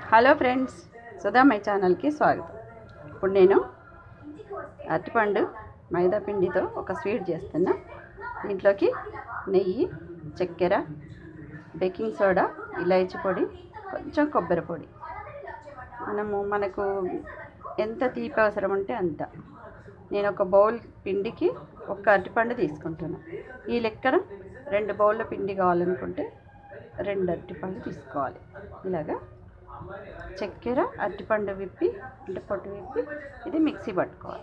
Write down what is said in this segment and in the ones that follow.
Hello friends Sudha my ఛానల్కి స్వాగతం ఇప్పుడు నేను అరటిపండు మైదా పిండితో ఒక స్వీట్ చేస్తున్నా దీంట్లోకి నెయ్యి చక్కెర బేకింగ్ సోడా ఇలాచీ పొడి కొంచెం కొబ్బరి పొడి మనము మనకు ఎంత తీపి అవసరం ఉంటే అంత నేను ఒక బౌల్ పిండికి ఒక అరటిపండు తీసుకుంటున్నాను ఈ లెక్కన రెండు బౌళ్ళ పిండి కావాలనుకుంటే రెండు అరటిపండు తీసుకోవాలి ఇలాగా చక్కెర అరటిపండు విప్పి అంటే పొట్టు విప్పి ఇది మిక్సీ పట్టుకోవాలి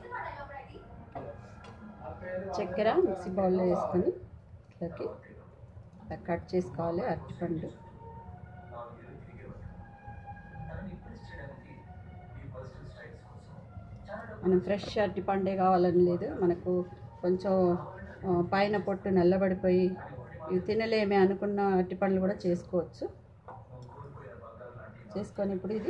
చక్కెర మిక్సీ బౌల్లో వేసుకొని ఇట్లకి ఇలా కట్ చేసుకోవాలి అరటిపండు మనం ఫ్రెష్ అరటిపండే కావాలని లేదు మనకు కొంచెం ఆ, పైన పొట్టు నల్లబడిపోయి ఇవి తినలేమే అనుకున్న అరటిపండ్లు కూడా చేసుకోవచ్చు చేసుకొని ఇప్పుడు ఇది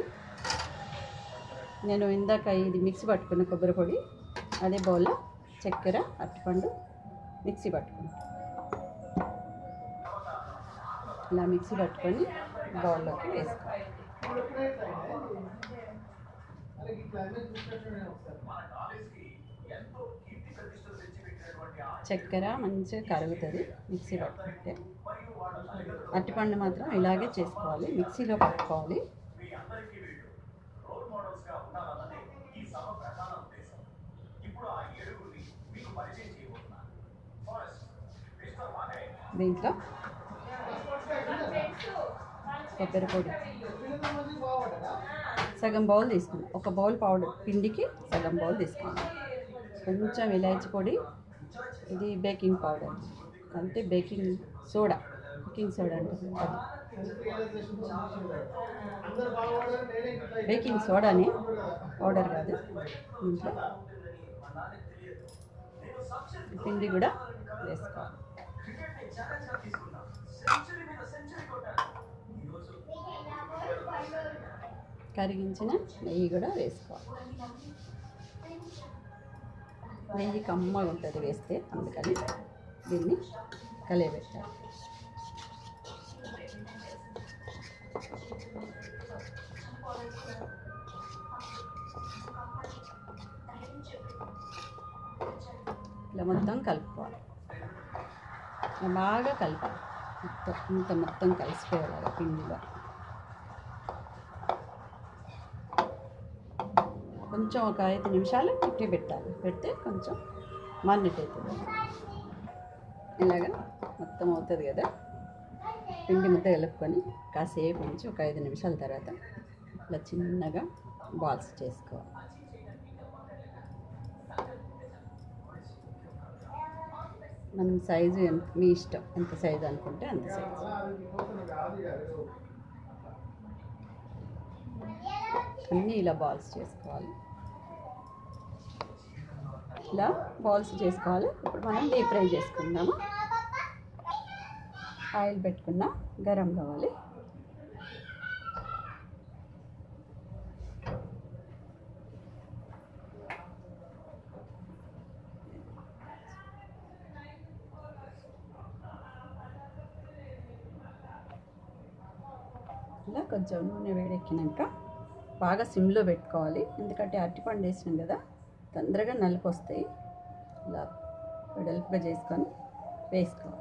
నేను ఇందాక ఇది మిక్సీ పట్టుకున్న కొబ్బరి పొడి అదే బౌల్లో చక్కెర అరటిపండు మిక్సీ పట్టుకున్నాను ఇలా మిక్సీ పట్టుకొని బౌల్లోకి వేసుకోవాలి చక్కెర మంచిగా కరుగుతుంది మిక్సీ పట్టుకుంటే అరటిపండు మాత్రం ఇలాగే చేసుకోవాలి మిక్సీలో పట్టుకోవాలి దీంట్లో కొబ్బరి పొడి సగం బౌల్ తీసుకున్నాం ఒక బౌల్ పౌడర్ పిండికి సగం బౌల్ తీసుకున్నాం కొంచెం ఇలాచి పొడి ఇది బేకింగ్ పౌడర్ అంటే బేకింగ్ సోడా బేకింగ్ సోడా అంటే అది బేకింగ్ సోడాని పౌడర్ కాదు ఇంట్లో పిండి కూడా వేసుకోవాలి కరిగించిన నెయ్యి కూడా వేసుకోవాలి నెయ్యి కమ్మగా ఉంటుంది వేస్తే అందుకని దీన్ని కలియబెట్టాలి ఇలా మొత్తం కలుపుకోవాలి ఇలా బాగా కలపాలి మొత్తం ఇంత మొత్తం కలిసిపోయేలాగా పిండిలో కొంచెం ఒక ఐదు నిమిషాలు ఇట్టే పెట్టాలి పెడితే కొంచెం మన్నిట్ అవుతుంది ఇలాగ మొత్తం అవుతుంది కదా పిండి ముద్ద కలుపుకొని కాసేపు ఉంచి ఒక ఐదు నిమిషాల తర్వాత ఇలా చిన్నగా బాల్స్ చేసుకోవాలి మనం సైజు ఎంత మీ ఇష్టం ఎంత సైజు అనుకుంటే అంత సైజు అన్నీ ఇలా బాల్స్ చేసుకోవాలి ఇలా బాల్స్ చేసుకోవాలి ఇప్పుడు మనం డీప్ ఫ్రై చేసుకుందాము ఆయిల్ పెట్టుకున్న గరం కావాలి ఇలా కొంచెం నూనె వేడెక్కినాక బాగా సిమ్లో పెట్టుకోవాలి ఎందుకంటే అరటిపండు వేసినాం కదా తొందరగా నలుపు వస్తాయి ఇలా వెడల్పుగా చేసుకొని వేసుకోవాలి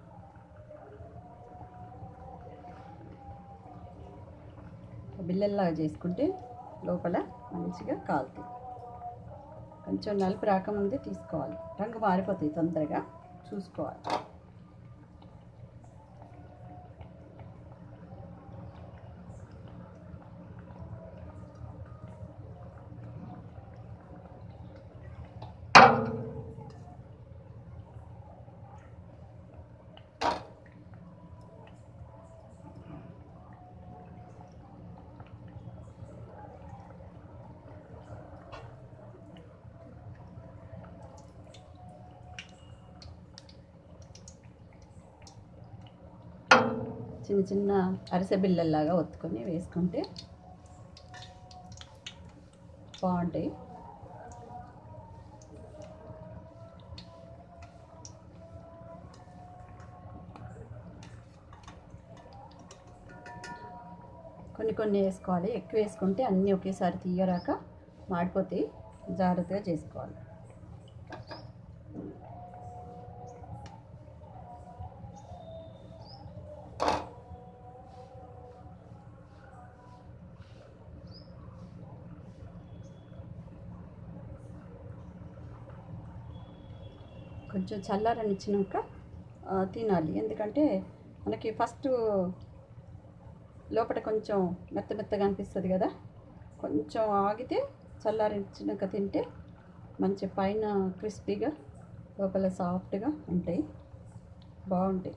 బిల్లల్లాగా చేసుకుంటే లోపల మంచిగా కాలుతాయి కొంచెం నలుపు రాకముందే తీసుకోవాలి రంగు మారిపోతాయి తొందరగా చూసుకోవాలి చిన్న చిన్న అరిసె బిళ్ళల్లాగా ఒత్తుకొని వేసుకుంటే బాగుంటాయి కొన్ని కొన్ని వేసుకోవాలి ఎక్కువ వేసుకుంటే అన్నీ ఒకేసారి తీయరాక మాడిపోతాయి జాగ్రత్తగా చేసుకోవాలి కొంచెం చల్లారనిచ్చినాక ఆ, తినాలి ఎందుకంటే మనకి ఫస్ట్ లోపల కొంచెం మెత్త మెత్తగా అనిపిస్తుంది కదా కొంచెం ఆగితే చల్లారించినాక తింటే మంచి పైన క్రిస్పీగా లోపల సాఫ్ట్గా ఉంటాయి బాగుంటాయి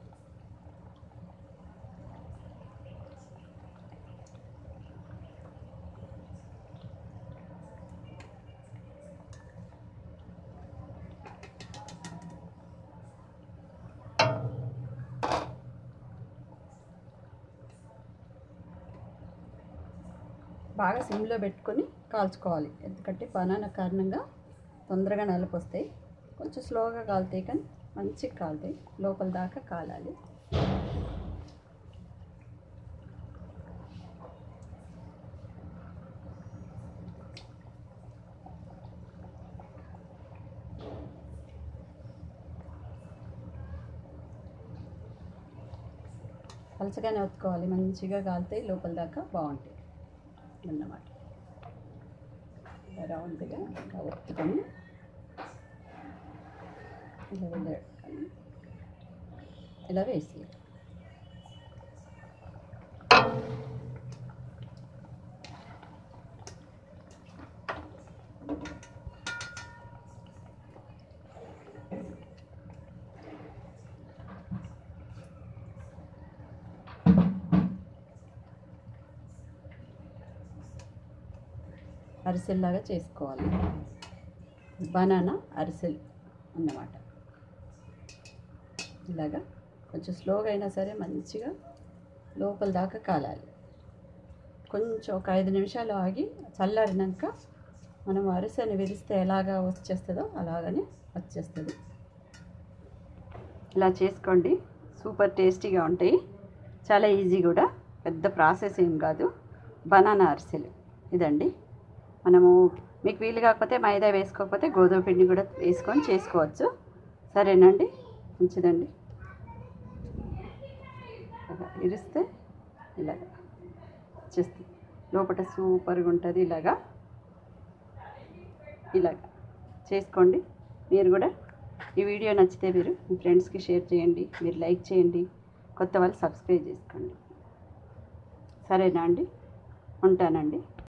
బాగా సిమ్లో పెట్టుకొని కాల్చుకోవాలి ఎందుకంటే బనానా కారణంగా తొందరగా నలుపొస్తాయి కొంచెం స్లోగా కాలుతాయి కానీ మంచిగా కాలుతాయి లోపల దాకా కాలాలి పలచగానే ఒత్తుకోవాలి మంచిగా కాలుతాయి లోపల దాకా బాగుంటాయి అన్నమాట ఇలా రౌండ్గా ఇలా ఒత్తుకొని ఇలా వదిలేయాలి. ఇలా వేసి అరిసెల్లాగా చేసుకోవాలి బనానా అరిసెలు అన్నమాట ఇలాగా కొంచెం స్లోగా అయినా సరే మంచిగా లోపల దాకా కాలాలి కొంచెం ఒక ఐదు నిమిషాలు ఆగి చల్లారినాక మనం అరిసెని విరిస్తే ఎలాగా వచ్చేస్తుందో అలాగనే వచ్చేస్తుంది ఇలా చేసుకోండి సూపర్ టేస్టీగా ఉంటాయి చాలా ఈజీ కూడా పెద్ద ప్రాసెస్ ఏం కాదు బనానా అరిసెలు ఇదండి మనము మీకు వీలు కాకపోతే మైదా వేసుకోకపోతే గోధుమ పిండి కూడా వేసుకొని చేసుకోవచ్చు సరేనండి మంచిదండి ఇలా ఇరిస్తే ఇలాగ వచ్చేస్తుంది లోపల సూపర్గా ఉంటుంది ఇలాగా ఇలాగ చేసుకోండి మీరు కూడా ఈ వీడియో నచ్చితే మీరు మీ ఫ్రెండ్స్కి షేర్ చేయండి మీరు లైక్ చేయండి కొత్త వాళ్ళు సబ్స్క్రైబ్ చేసుకోండి సరేనా అండి ఉంటానండి